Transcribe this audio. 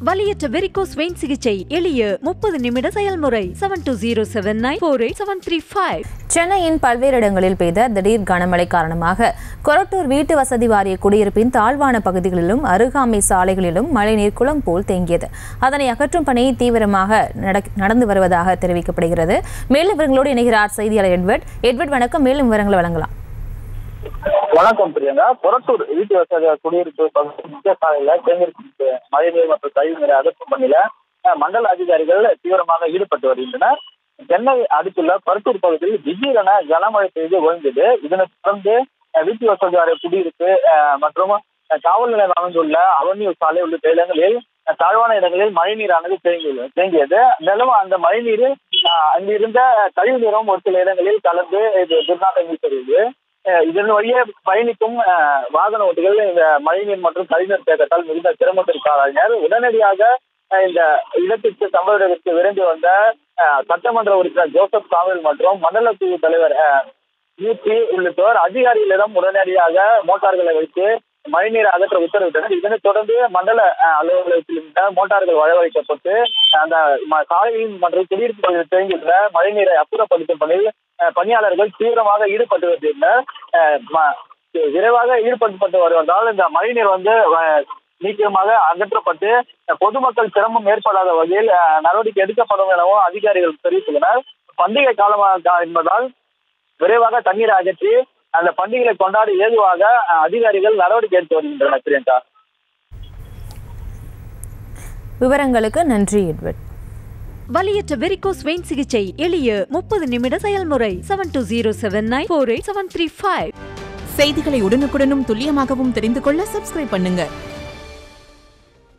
வலியற்ற varicose vein சிகிச்சை எளிய முப்பது நிமிட செயல்முறை seven two zero seven nine four eight seven three five சென்னையின் பல்வேறு இடங்களில் பெய்த திடீர் கனமழை காரணமாக கொரட்டூர் வீட்டு வசதி வாரிய குடியிருப்பின் தாழ்வான பகுதிகளிலும் அருகாமை சாலைகளிலும் மழைநீர் குளம் போல் தேங்கியது அதனை அகற்றும் பணி தீவிரமாக நடக்- நடந்து வருவதாக தெரிவிக்கப்படுகிறது மேலும் விவரங்களோடு இணைகிறார் செய்தியாளர் எட்வர்ட் எட்வர்ட் வணக்கம் மேலும் விவரங்களை வழங்கலாம் வணக்கம் பிரியங்கா புறத்தூர் வீட்டு வசதி குடியிருப்பு பகுதி முக்கிய சாலையில தேங்கியிருக்கும் மழைநீர் மற்றும் கழிவுநீரை அகற்றும் பணியில அஹ், மண்டல அதிகாரிகள் தீவிரமாக ஈடுபட்டு வருகின்றனர் சென்னை அடுத்துள்ள பருத்தூர் பகுதியில் திடீரென கனமழை பெய்து ஓய்ந்தது இதனைத் தொடர்ந்து அஹ், வீட்டு வசதி வாரிய குடியிருப்பு அஹ், மற்றும் அஹ், காவல் நிலையம் அமைந்துள்ள அவென்யூ சாலை உள்ளிட்ட இடங்களில் அஹ், தாழ்வான இடங்களில் மழைநீரானது தேங்கியது தேங்கியது மேலும் அந்த மழைநீரில் அஹ், அங்கிருந்த கழிவு நீரும் ஒரு சில இடங்களில் கலந்து இது துர்நாற்றம் வீசுகிறது அஹ் இதன் வழியே பயணிக்கும் அஹ், வாகன ஓட்டிகள் இந்த மழைநீர் மற்றும் கழிவுநீர் தேக்கத்தால் மிகுந்த சிரமத்திற்கு ஆளாயினர் உடனடியாக அஹ், இந்த இடத்திற்கு சம்பவ இடத்திற்கு விரைந்து வந்த அஹ், சட்டமன்ற உறுப்பினர் ஜோசப் சாமுவேல் மற்றும் மண்டல குழு தலைவர் அஹ், யூபி உள்ளிட்டோர் அதிகாரிகளிடம் உடனடியாக மோட்டார்களை வைத்து மழைநீரை அகற்ற உத்தரவிட்டனர் இதனைத் தொடர்ந்து மண்டல அஹ், அலுவலகத்தில் இருந்த மோட்டார்கள் வரவழைக்கப்பட்டு அந்த ம- சாலையின் மற்றும் குடியிருப்பு பகுதியில் தேங்கியுள்ள மழைநீரை அப்புறப்படுத்தும் பணியில் அஹ், பணியாளர்கள் தீவிரமாக ஈடுபட்டு வருகின்றனர் அஹ், ம- விரைவாக ஈடுபட்டு வருவதால் இந்த மழைநீர் வந்து அஹ், நீக்கமாக அகற்றப்பட்டு அஹ், பொதுமக்கள் சிரமம் ஏற்படாத வகையில் அஹ், நடவடிக்கை எடுக்கப்படும் எனவும் அதிகாரிகள் தெரிவித்துள்ளனர் பண்டிகை காலமாக என்பதால் விரைவாக தண்ணீரை அகற்றி அந்த பண்டிகைகளை கொண்டாட ஏதுவாக அஹ், அதிகாரிகள் நடவடிக்கை எடுத்து வருகின்றனர் பிரியங்கா விவரங்களுக்கு நன்றி எட்வர்ட் வலியற்ற வெரிகோஸ் வெயின் சிகிச்சை எளிய முப்பது நிமிட செயல்முறை seven two zero seven nine four eight seven three five செய்திகளை உடனுக்குடனும் துல்லியமாகவும் தெரிந்து கொள்ள சப்ஸ்கிரைப் பண்ணுங்க